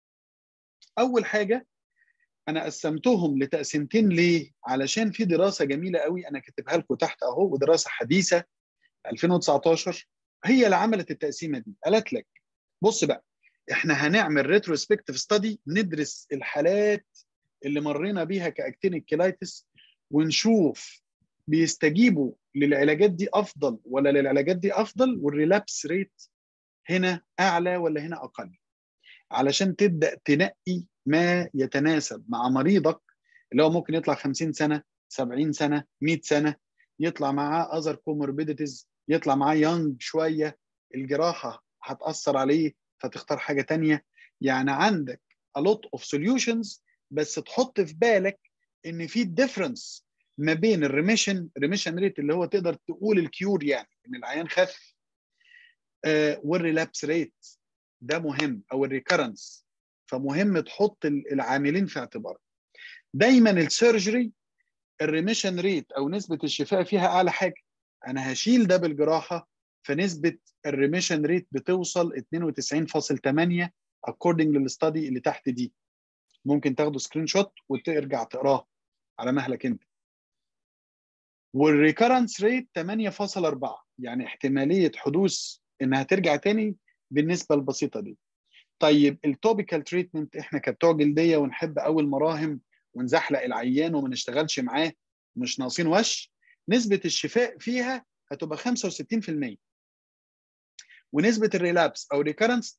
اول حاجه انا قسمتهم لتقسيمتين ليه علشان في دراسه جميله قوي انا كاتبها لكم تحت اهو ودراسه حديثه 2019 هي اللي عملت التقسيمه دي قالت لك بص بقى احنا هنعمل ريتروسبكتيف ستادي ندرس الحالات اللي مرينا بيها كاكتينيك كيلايتس ونشوف بيستجيبوا للعلاجات دي افضل ولا للعلاجات دي افضل والريلابس ريت هنا اعلى ولا هنا اقل علشان تبدا تنقي ما يتناسب مع مريضك اللي هو ممكن يطلع 50 سنه 70 سنه 100 سنه يطلع معاه اذر كوموربيديتيز يطلع معاه يونج شويه الجراحه هتاثر عليه فتختار حاجه تانية يعني عندك a lot of solutions بس تحط في بالك ان في ديفرنس ما بين الريميشن ريميشن ريت اللي هو تقدر تقول الكيور يعني ان العيان خف آه والريلابس ريت ده مهم او الريكرنس فمهم تحط العاملين في اعتبارك دايما السيرجري الريميشن ريت او نسبه الشفاء فيها اعلى حاجه انا هشيل ده بالجراحه فنسبه الريميشن ريت بتوصل 92.8 according للستادي اللي تحت دي ممكن تاخده سكرين شوت وترجع تقراه على مهلك انت والريكرنس ريت 8.4 يعني احتماليه حدوث انها ترجع تاني بالنسبه البسيطه دي طيب التوبيكال تريتمنت احنا كبتوع جلديه ونحب اول مراهم ونزحلق العيان وما نشتغلش معاه مش ناقصين وش نسبه الشفاء فيها هتبقى 65% ونسبه الريلابس او ريكرنس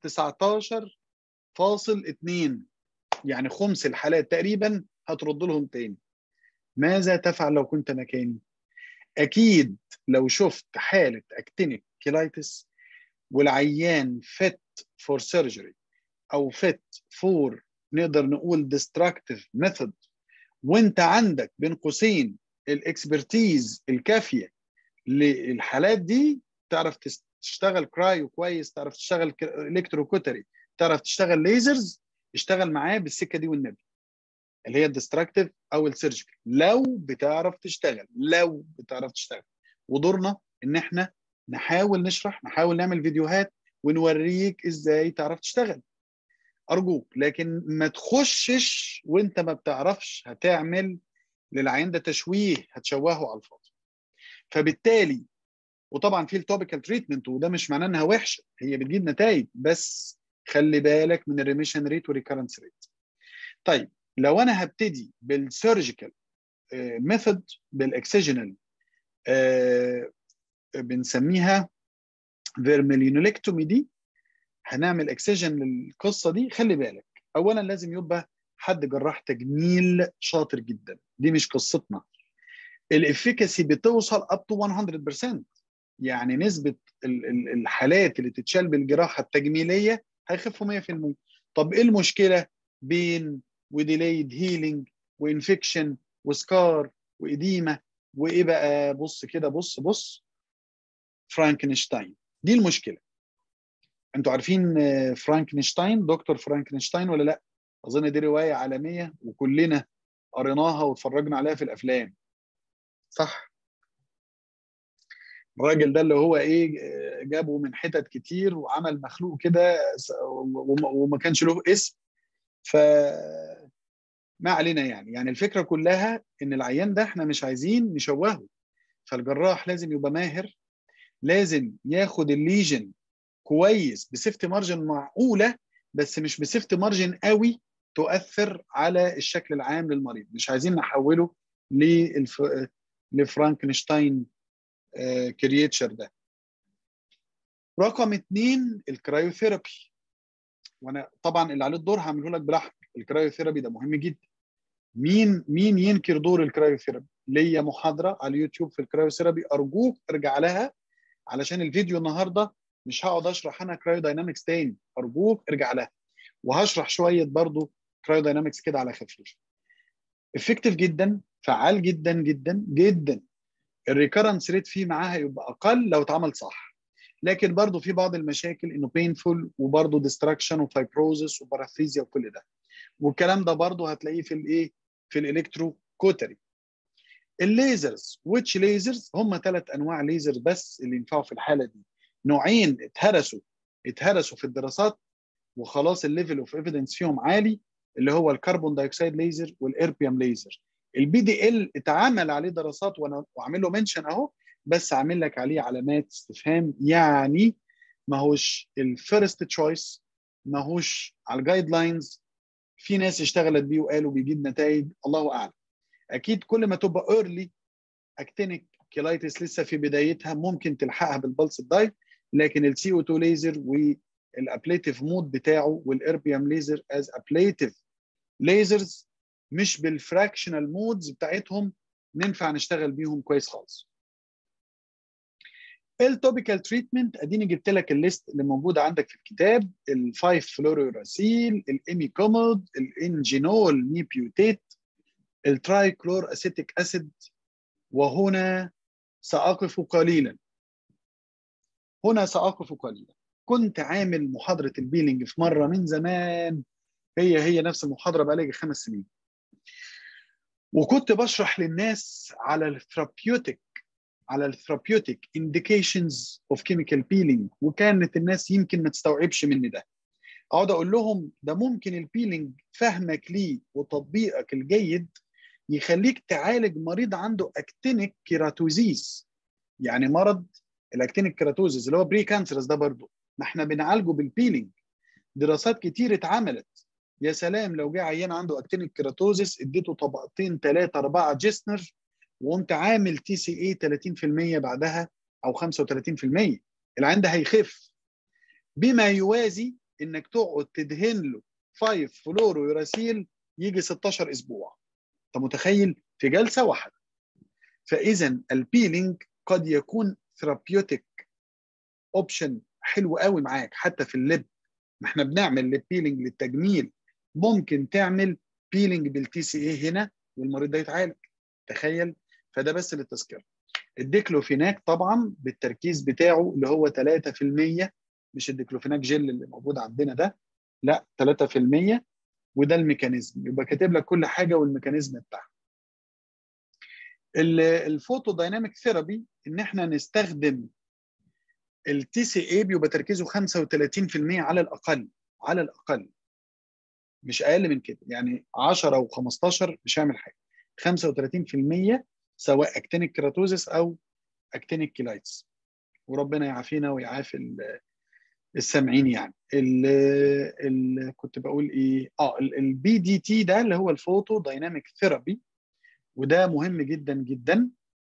19.2 يعني خمس الحالات تقريبا هترد لهم تاني ماذا تفعل لو كنت مكاني اكيد لو شفت حاله اكتينيك كيلايتس والعيان فت فور سيرجري او فت فور نقدر نقول ديستراكتيف ميثود وانت عندك بين قوسين الاكسبرتيز الكافيه للحالات دي تعرف تشتغل كرايو كويس تعرف تشتغل الكتروكوتري تعرف تشتغل ليزرز اشتغل معاه بالسكه دي والنبي اللي هي الديستراكتيف او السيرجيكال لو بتعرف تشتغل لو بتعرف تشتغل ودورنا ان احنا نحاول نشرح نحاول نعمل فيديوهات ونوريك ازاي تعرف تشتغل ارجوك لكن ما تخشش وانت ما بتعرفش هتعمل للعين ده تشويه هتشوهه على الفاضي فبالتالي وطبعا في التوبيكال تريتمنت وده مش معناه انها وحشه هي بتجيب نتائج بس خلي بالك من الريميشن ريت والريكرنس ريت طيب لو انا هبتدي بالسيرجيكال ميثود بالاكسجينال بنسميها فيرميلينوليكتومي دي هنعمل اكسجن للقصه دي خلي بالك اولا لازم يبقى حد جراح تجميل شاطر جدا دي مش قصتنا الافيكاسي بتوصل اب تو 100% يعني نسبه الحالات اللي تتشال بالجراحه التجميليه هيخفوا 100% طب ايه المشكله بين وديلايد هيلينج وانفكشن وسكار واديمه وايه بقى بص كده بص بص فرانكنشتاين دي المشكله انتوا عارفين فرانكنشتاين دكتور فرانكنشتاين ولا لا اظن دي روايه عالميه وكلنا قريناها واتفرجنا عليها في الافلام صح الراجل ده اللي هو ايه جابه من حتت كتير وعمل مخلوق كده وما كانش له اسم ف ما علينا يعني يعني الفكره كلها ان العيان ده احنا مش عايزين نشوهه فالجراح لازم يبقى ماهر لازم ياخد الليجن كويس بسيفتي مارجن معقوله بس مش بسيفتي مارجن قوي تؤثر على الشكل العام للمريض مش عايزين نحوله للف... لفرانكنشتاين كرييتشر ده رقم اثنين الكرايوثيرابي وانا طبعا اللي عليه الدور هعمله لك بلحم الكرايوثيرابي ده مهم جدا مين مين ينكر دور الكرايوثيرابي ليا محاضره على اليوتيوب في الكرايوثيرابي ارجوك ارجع لها علشان الفيديو النهارده مش هقعد اشرح انا كرايو داينامكس تاني ارجوك ارجع لها وهشرح شويه برضو كرايو داينامكس كده على خفيف افكتيف جدا فعال جدا جدا جدا الريكرنس ريت فيه معاها يبقى اقل لو اتعمل صح لكن برضو في بعض المشاكل انه بينفول وبرضو ديستراكشن وفايبروزس وباراثيزيا وكل ده والكلام ده برضو هتلاقيه في الايه في الالكترو كوتري الليزرز ويتش ليزرز هم ثلاث انواع ليزر بس اللي ينفعوا في الحاله دي نوعين اتهرسوا اتهرسوا في الدراسات وخلاص الليفل اوف ايفيدنس فيهم عالي اللي هو الكربون دايوكسيد ليزر والاربيوم ليزر البي دي ال اتعمل عليه دراسات وانا وعامل له منشن اهو بس عامل لك عليه علامات استفهام يعني ما هوش الفيرست تشويس ما هوش على الجايد لاينز في ناس اشتغلت بيه وقالوا بيجيب نتائج الله اعلم اكيد كل ما تبقى ايرلي اكتينيك كيلايتس لسه في بدايتها ممكن تلحقها بالبلس الدايت لكن السي او 2 ليزر والابليتيف مود بتاعه والاربيوم ليزر از ابليتيف ليزرز مش بالفراكشنال مودز بتاعتهم ننفع نشتغل بيهم كويس خالص التوبيكال تريتمنت اديني جبت لك الليست اللي موجوده عندك في الكتاب الفايف فلوروراسيل الايميكومود الانجينول ميبيوتيت الترايكلور اسيتيك اسيد وهنا ساقف قليلا هنا ساقف قليلا كنت عامل محاضره البيلينج في مره من زمان هي هي نفس المحاضره بقى لي خمس سنين وكنت بشرح للناس على الثرابيوتيك على الثرابيوتيك انديكيشنز اوف كيميكال بيلينج وكانت الناس يمكن ما تستوعبش مني ده اقعد اقول لهم ده ممكن البيلينج فهمك ليه وتطبيقك الجيد يخليك تعالج مريض عنده اكتينيك كيراتوزيس يعني مرض الاكتينيك كيراتوزيس اللي هو بري كانسرس ده برضه ما احنا بنعالجه بالبيلينج دراسات كتير اتعملت يا سلام لو جه عيان عنده اكتينيك كيراتوزيس اديته طبقتين ثلاثه اربعه جيسنر وقمت عامل تي سي اي 30% بعدها او 35% العين ده هيخف بما يوازي انك تقعد تدهن له 5 فلورو يوراسيل يجي 16 اسبوع انت متخيل في جلسه واحده فاذا البيلينج قد يكون ثيرابيوتيك اوبشن حلو قوي معاك حتى في اللب ما احنا بنعمل لب بيلينج للتجميل ممكن تعمل بيلينج بالتي سي اي هنا والمريض ده يتعالج تخيل فده بس للتذكره الديكلوفيناك طبعا بالتركيز بتاعه اللي هو 3% مش الديكلوفيناك جل اللي موجود عندنا ده لا 3% وده الميكانيزم يبقى كاتب لك كل حاجه والميكانيزم بتاعها الفوتو دايناميك ثيرابي ان احنا نستخدم التي سي اي بيبقى تركيزه 35% على الاقل على الاقل مش اقل من كده يعني 10 و15 مش هيعمل حاجه 35% سواء اكتينيك كيراتوزيس او اكتينيك كيلايتس وربنا يعافينا ويعافي السامعين يعني ال ال كنت بقول ايه اه البي دي تي ده اللي هو الفوتو دايناميك ثيرابي وده مهم جدا جدا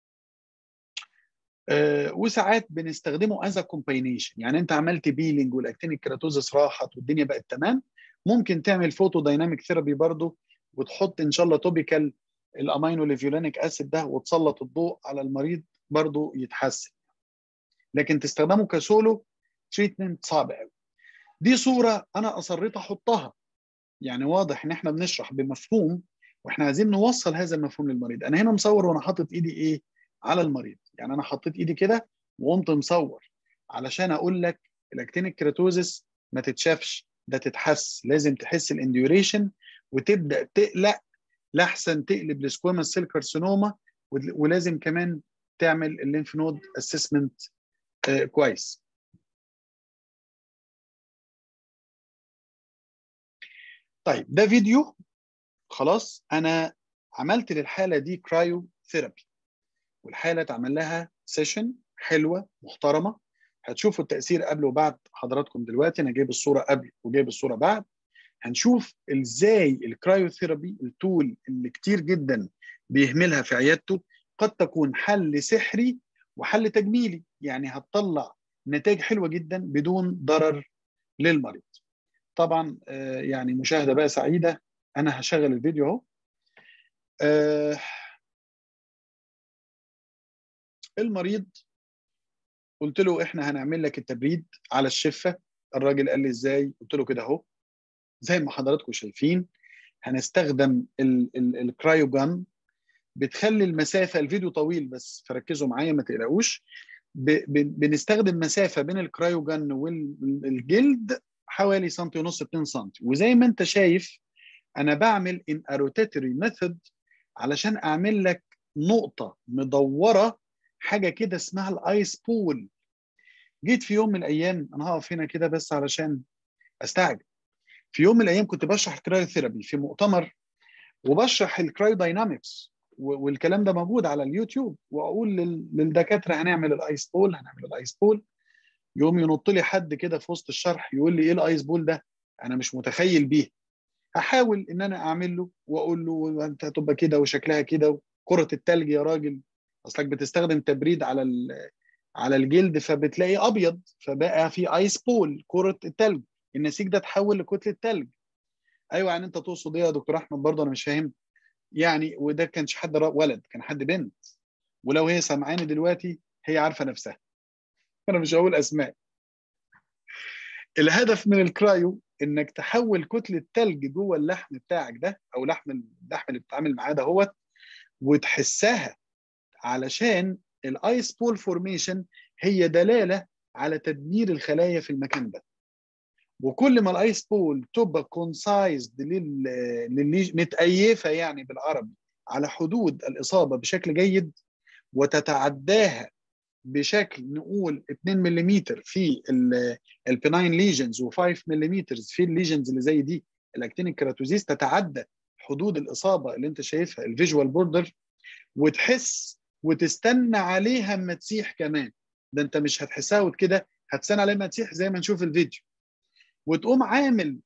آه وساعات بنستخدمه از كومباينيشن يعني انت عملت بيلينج والاكتينيك كيراتوزيس راحت والدنيا بقت تمام ممكن تعمل فوتو دايناميك ثيرابي برضه وتحط ان شاء الله توبيكال الامينو ليفيولينيك اسيد ده وتسلط الضوء على المريض برضه يتحسن لكن تستخدمه كسولو تريتمنت صعب قوي دي صوره انا اصريت احطها يعني واضح ان احنا بنشرح بمفهوم واحنا عايزين نوصل هذا المفهوم للمريض انا هنا مصور وانا حاطط ايدي ايه على المريض يعني انا حطيت ايدي كده وقمت مصور علشان اقول لك الاكتينيك كيراتوزيس ما تتشافش ده تتحس لازم تحس الانديوريشن وتبدا تقلق لاحسن تقلب لسكوما سيل كارسينوما ولازم كمان تعمل الليمف نود اسسمنت كويس طيب ده فيديو خلاص انا عملت للحاله دي كرايو ثيرابي والحاله اتعمل لها سيشن حلوه محترمه هتشوفوا التاثير قبل وبعد حضراتكم دلوقتي انا جايب الصوره قبل وجايب الصوره بعد هنشوف ازاي الكرايوثيرابي التول اللي كتير جدا بيهملها في عيادته قد تكون حل سحري وحل تجميلي يعني هتطلع نتائج حلوه جدا بدون ضرر للمريض طبعا يعني مشاهده بقى سعيده انا هشغل الفيديو اهو المريض قلت له احنا هنعمل لك التبريد على الشفه الراجل قال لي ازاي قلت له كده اهو زي ما حضراتكم شايفين هنستخدم الكرايو جان بتخلي المسافه الفيديو طويل بس فركزوا معايا ما تقلقوش بنستخدم مسافه بين الكرايو جان والجلد حوالي سنتي ونص 2 سم وزي ما انت شايف انا بعمل ان روتاتوري ميثود علشان اعمل لك نقطه مدوره حاجه كده اسمها الايس بول جيت في يوم من الايام انا هقف هنا كده بس علشان استعجل في يوم من الايام كنت بشرح الكرايوثيرابي في مؤتمر وبشرح الكرايو داينامكس والكلام ده موجود على اليوتيوب واقول للدكاتره هنعمل الايس بول هنعمل الايس بول يوم ينط لي حد كده في وسط الشرح يقول لي ايه الايس بول ده انا مش متخيل بيه هحاول ان انا اعمل له واقول له انت هتبقى كده وشكلها كده كره التلج يا راجل اصلك بتستخدم تبريد على على الجلد فبتلاقي ابيض فبقى في ايس بول كره التلج النسيج ده اتحول لكتله تلج ايوه يعني انت تقصد ايه يا دكتور احمد برضه انا مش فاهم يعني وده كانش حد ولد كان حد بنت ولو هي سامعاني دلوقتي هي عارفه نفسها انا مش هقول اسماء الهدف من الكرايو انك تحول كتله تلج جوه اللحم بتاعك ده او لحم اللحم اللي بتتعامل معاه ده هو وتحسها علشان الايس بول فورميشن هي دلاله على تدمير الخلايا في المكان ده وكل ما الايس بول تبقى كونسايزد لل... لل... متأيفه يعني بالعربي على حدود الاصابه بشكل جيد وتتعداها بشكل نقول 2 ملم في البناين ليجنز و5 ملم في الليجنز اللي زي دي الاكتينيك كيراتوزيس تتعدى حدود الاصابه اللي انت شايفها الفيجوال بوردر وتحس وتستنى عليها اما تسيح كمان ده انت مش هتحسها كده هتستنى عليها اما تسيح زي ما نشوف الفيديو وتقوم عامل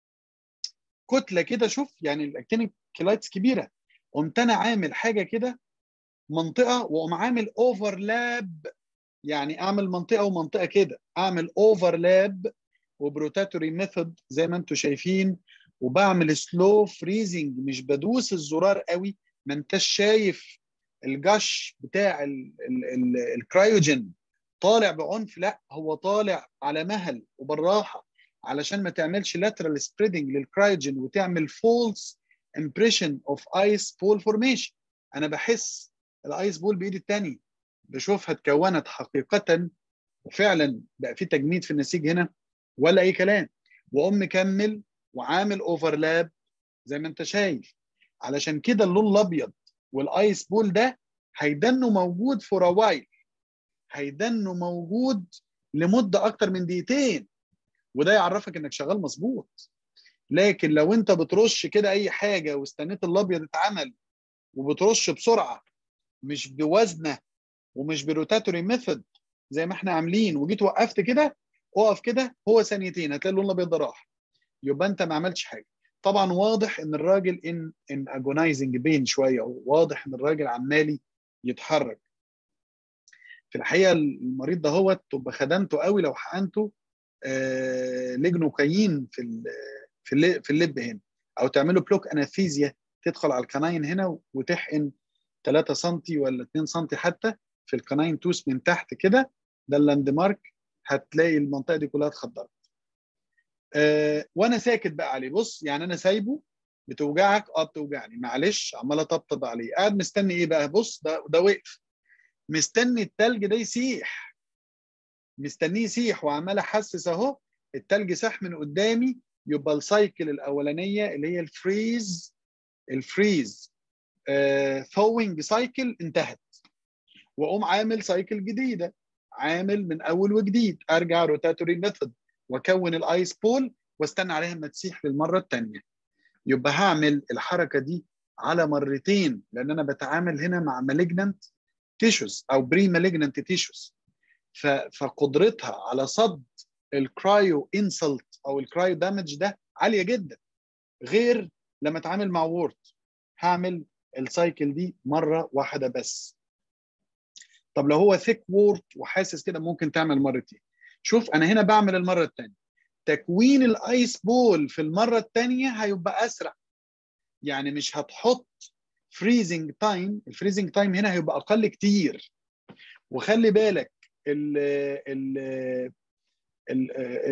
كتله كده شوف يعني الاكتينيك كلايتس كبيره قمت انا عامل حاجه كده منطقه واقوم عامل اوفرلاب يعني اعمل منطقه ومنطقه كده اعمل اوفرلاب وبروتاتوري ميثود زي ما انتم شايفين وبعمل سلو فريزنج مش بدوس الزرار قوي ما انتش شايف الجش بتاع ال ال ال الكرايوجين طالع بعنف لا هو طالع على مهل وبالراحه علشان ما تعملش lateral spreading للكرايوجين وتعمل false impression of ice ball formation انا بحس الايس بول بايدي الثانيه بشوفها اتكونت حقيقه وفعلا بقى في تجميد في النسيج هنا ولا اي كلام واقوم مكمل وعامل اوفرلاب زي ما انت شايف علشان كده اللون الابيض والايس بول ده هيدنه موجود فور وايل هيدنه موجود لمده اكتر من دقيقتين وده يعرفك انك شغال مظبوط لكن لو انت بترش كده اي حاجه واستنيت الابيض اتعمل وبترش بسرعه مش بوزنه ومش بروتاتوري ميثود زي ما احنا عاملين وجيت وقفت كده اقف كده هو ثانيتين هتلاقي اللون الابيض ده راح يبقى انت ما عملتش حاجه طبعا واضح ان الراجل ان ان اجونايزنج بين شويه واضح ان الراجل عمالي يتحرك في الحقيقه المريض ده هو تبقى خدمته قوي لو حقنته آه لجنوكايين في ال في ال في اللب هنا او تعمله بلوك اناثيزيا تدخل على القناين هنا وتحقن 3 سم ولا 2 سم حتى في القناين توس من تحت كده ده اللاند مارك هتلاقي المنطقه دي كلها اتخدرت. أه وانا ساكت بقى عليه بص يعني انا سايبه بتوجعك اه بتوجعني معلش عمال اطبطب عليه قاعد مستني ايه بقى بص ده ده وقف مستني التلج ده يسيح مستنيه يسيح وعمال احسس اهو التلج ساح من قدامي يبقى السايكل الاولانيه اللي هي الفريز الفريز ثوينج سايكل انتهت واقوم عامل سايكل جديده عامل من اول وجديد ارجع روتاتوري ميثود واكون الايس بول واستنى عليها ما تسيح للمره الثانيه يبقى هعمل الحركه دي على مرتين لان انا بتعامل هنا مع مالجنانت تيشوز او بري مالجنانت تيشوز فقدرتها على صد الكرايو انسلت او الكرايو دامج ده عاليه جدا غير لما اتعامل مع وورد هعمل السايكل دي مره واحده بس طب لو هو ثيك وورد وحاسس كده ممكن تعمل مرتين شوف انا هنا بعمل المره الثانيه تكوين الايس بول في المره الثانيه هيبقى اسرع يعني مش هتحط فريزنج تايم الفريزنج تايم هنا هيبقى اقل كتير وخلي بالك ال ال ال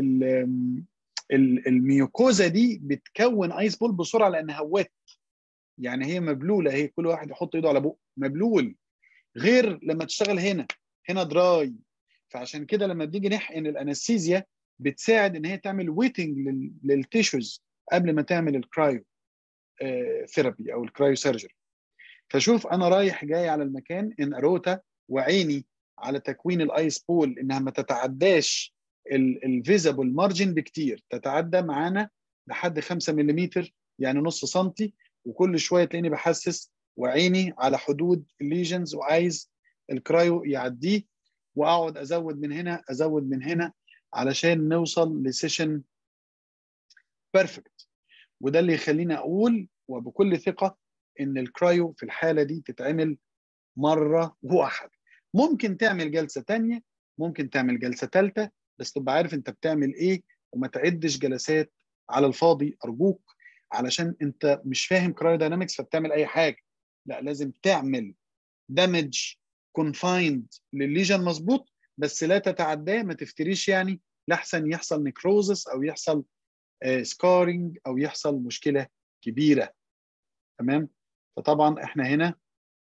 ال الميوكوزا دي بتكون ايس بول بسرعه لانها ويت يعني هي مبلوله هي كل واحد يحط ايده على بقه مبلول غير لما تشتغل هنا هنا دراي فعشان كده لما بنيجي نحقن الانستيزيا بتساعد ان هي تعمل ويتنج للتيشوز قبل ما تعمل الكرايو ثيرابي او الكرايو سيرجري فشوف انا رايح جاي على المكان ان اروتا وعيني على تكوين الايس بول انها ما تتعداش الفيزبل مارجن بكتير تتعدى معانا لحد 5 ملم يعني نص سنتي وكل شويه تلاقيني بحسس وعيني على حدود الليجنز وعايز الكرايو يعديه واقعد ازود من هنا ازود من هنا علشان نوصل لسيشن بيرفكت وده اللي يخليني اقول وبكل ثقه ان الكرايو في الحاله دي تتعمل مره واحده ممكن تعمل جلسه ثانيه ممكن تعمل جلسه ثالثه بس تبقى عارف انت بتعمل ايه وما تعدش جلسات على الفاضي ارجوك علشان انت مش فاهم كرايو داينامكس فبتعمل اي حاجه لا لازم تعمل دامج كونفايند للليجن مظبوط بس لا تتعداه ما تفتريش يعني لحسن يحصل نيكروزس او يحصل سكارينج او يحصل مشكله كبيره تمام فطبعا احنا هنا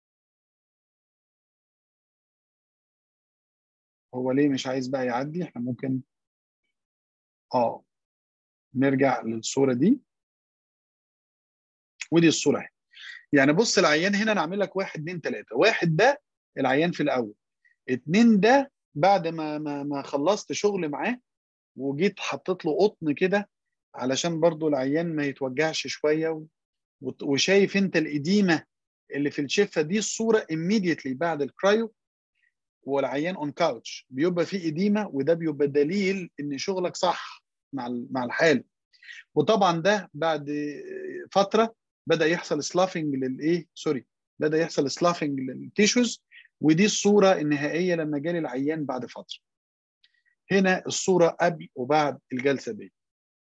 هو ليه مش عايز بقى يعدي احنا ممكن اه نرجع للصوره دي ودي الصوره اهي يعني بص العيان هنا انا عامل لك واحد اتنين تلاته واحد ده العيان في الاول اتنين ده بعد ما ما ما خلصت شغل معاه وجيت حطيت له قطن كده علشان برضو العيان ما يتوجعش شويه وشايف انت الاديمه اللي في الشفه دي الصوره immediately بعد الكرايو والعيان اون كاوتش بيبقى فيه اديمه وده بيبقى دليل ان شغلك صح مع مع الحاله وطبعا ده بعد فتره بدا يحصل سلافنج للايه سوري بدا يحصل سلافنج للتيشوز ودي الصوره النهائيه لما جالي العيان بعد فتره هنا الصوره قبل وبعد الجلسه دي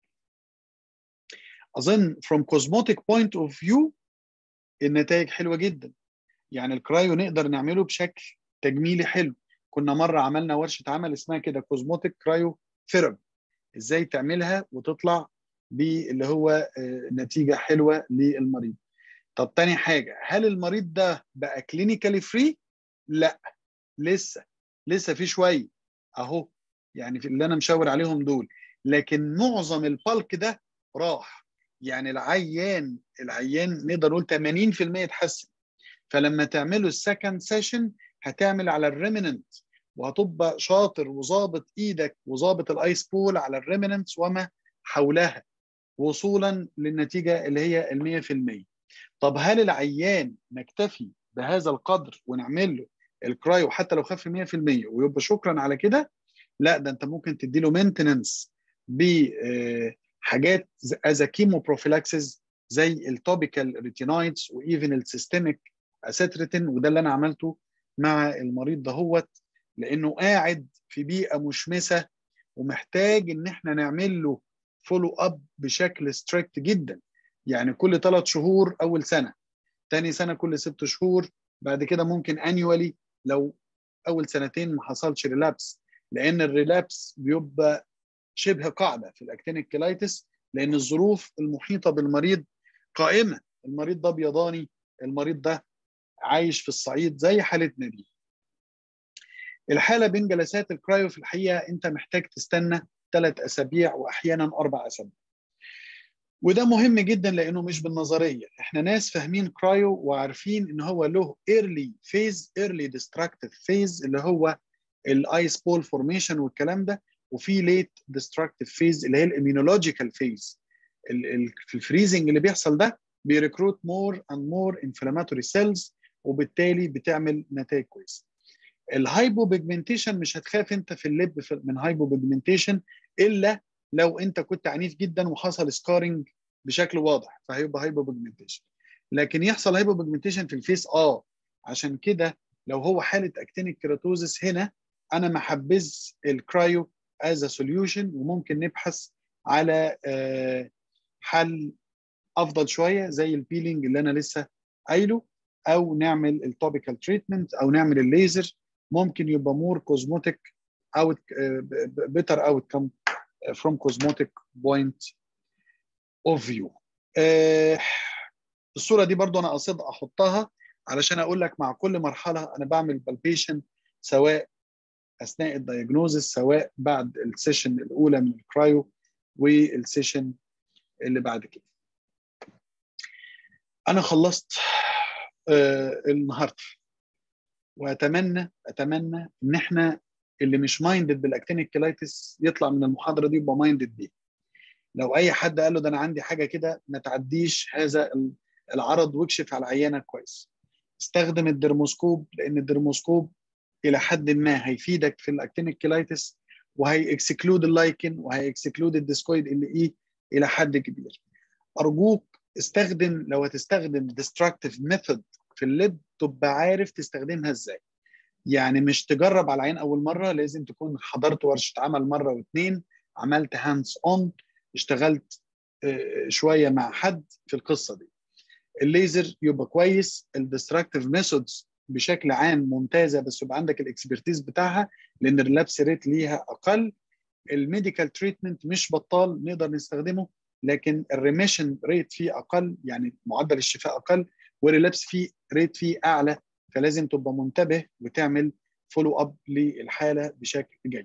اظن from cosmetic point of view النتائج حلوه جدا يعني الكرايو نقدر نعمله بشكل تجميلي حلو كنا مره عملنا ورشه عمل اسمها كده كوزموتيك كرايو ثيرابي ازاي تعملها وتطلع باللي هو نتيجه حلوه للمريض طب تاني حاجه هل المريض ده بقى كلينيكالي فري لا لسه لسه في شويه اهو يعني في اللي انا مشاور عليهم دول لكن معظم البالك ده راح يعني العيان العيان نقدر نقول 80% اتحسن فلما تعمله السكند سيشن هتعمل على الريمننت وهتبقى شاطر وظابط ايدك وظابط الايس بول على الريمننتس وما حولها وصولا للنتيجه اللي هي ال 100% طب هل العيان نكتفي بهذا القدر ونعمل له الكرايو حتى لو خف 100% ويبقى شكرا على كده لا ده انت ممكن تدي له مينتننس بحاجات از كيمو بروفيلاكسيس زي التوبيكال ريتينويدز وايفن السيستميك اسيتريتين وده اللي انا عملته مع المريض دهوت لانه قاعد في بيئه مشمسه ومحتاج ان احنا نعمل له فولو اب بشكل ستريكت جدا يعني كل ثلاث شهور اول سنه تاني سنه كل ست شهور بعد كده ممكن انيولي لو اول سنتين ما حصلش ريلابس لان الريلابس بيبقى شبه قاعده في الاكتينيك كلايتس لان الظروف المحيطه بالمريض قائمه المريض ده بيضاني المريض ده عايش في الصعيد زي حالتنا دي الحاله بين جلسات الكرايو في الحقيقه انت محتاج تستنى ثلاث اسابيع واحيانا اربع اسابيع وده مهم جدا لانه مش بالنظريه احنا ناس فاهمين كرايو وعارفين ان هو له ايرلي فيز ايرلي ديستراكتيف فيز اللي هو الايس بول فورميشن والكلام ده وفي ليت ديستراكتيف فيز اللي هي الاميونولوجيكال فيز في الفريزنج اللي بيحصل ده بيريكروت مور اند مور انفلاماتوري سيلز وبالتالي بتعمل نتائج كويسه الهايبو بيجمنتيشن مش هتخاف انت في اللب من هايبو بيجمنتيشن الا لو انت كنت عنيف جدا وحصل سكارنج بشكل واضح فهيبقى هايبو بيجمنتيشن لكن يحصل هايبو بيجمنتيشن في الفيس اه عشان كده لو هو حاله اكتينيك كيراتوزس هنا انا محبذ الكرايو از سوليوشن وممكن نبحث على حل افضل شويه زي البيلينج اللي انا لسه قايله او نعمل التوبيكال تريتمنت او نعمل الليزر ممكن يبقى مور كوزموتيك اوت بيتر اوت كم from cosmetic point of view آه الصوره دي برضو انا قصد احطها علشان اقول لك مع كل مرحله انا بعمل بالبيشن سواء اثناء الدايجنوزس سواء بعد السيشن الاولى من الكرايو والسيشن اللي بعد كده انا خلصت آه النهارده واتمنى اتمنى ان احنا اللي مش مايندد بالاكتينيك كلايتس يطلع من المحاضره دي يبقى مايندد بيه لو اي حد قال له ده انا عندي حاجه كده ما تعديش هذا العرض واكشف على عيانك كويس استخدم الدرموسكوب لان الدرموسكوب الى حد ما هيفيدك في الاكتينيك كلايتس وهي اكسكلود اللايكن وهي اكسكلود الديسكويد اللي ايه الى حد كبير ارجوك استخدم لو هتستخدم ديستراكتيف ميثود في الليد تبقى عارف تستخدمها ازاي يعني مش تجرب على العين اول مره لازم تكون حضرت ورشه عمل مره واثنين عملت هاندز اون اشتغلت شويه مع حد في القصه دي الليزر يبقى كويس الديستراكتيف ميثودز بشكل عام ممتازه بس يبقى عندك الاكسبرتيز بتاعها لان الريلابس ريت ليها اقل الميديكال تريتمنت مش بطال نقدر نستخدمه لكن الريميشن ريت فيه اقل يعني معدل الشفاء اقل والريلابس فيه ريت فيه اعلى فلازم تبقى منتبه وتعمل فولو اب للحاله بشكل جيد.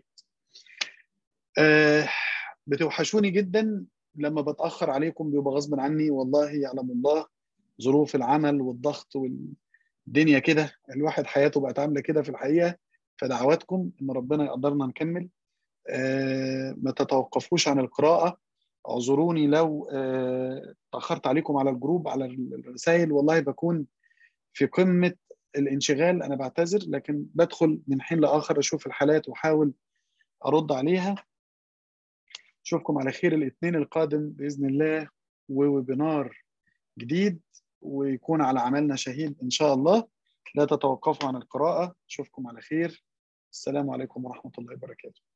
أه بتوحشوني جدا لما بتاخر عليكم بيبقى غصب عني والله يعلم الله ظروف العمل والضغط والدنيا كده الواحد حياته بقت عامله كده في الحقيقه فدعواتكم ان ربنا يقدرنا نكمل أه ما تتوقفوش عن القراءه اعذروني لو أه تاخرت عليكم على الجروب على الرسائل والله بكون في قمه الانشغال انا بعتذر لكن بدخل من حين لاخر اشوف الحالات واحاول ارد عليها اشوفكم على خير الاثنين القادم باذن الله وويبينار جديد ويكون على عملنا شهيد ان شاء الله لا تتوقفوا عن القراءه اشوفكم على خير السلام عليكم ورحمه الله وبركاته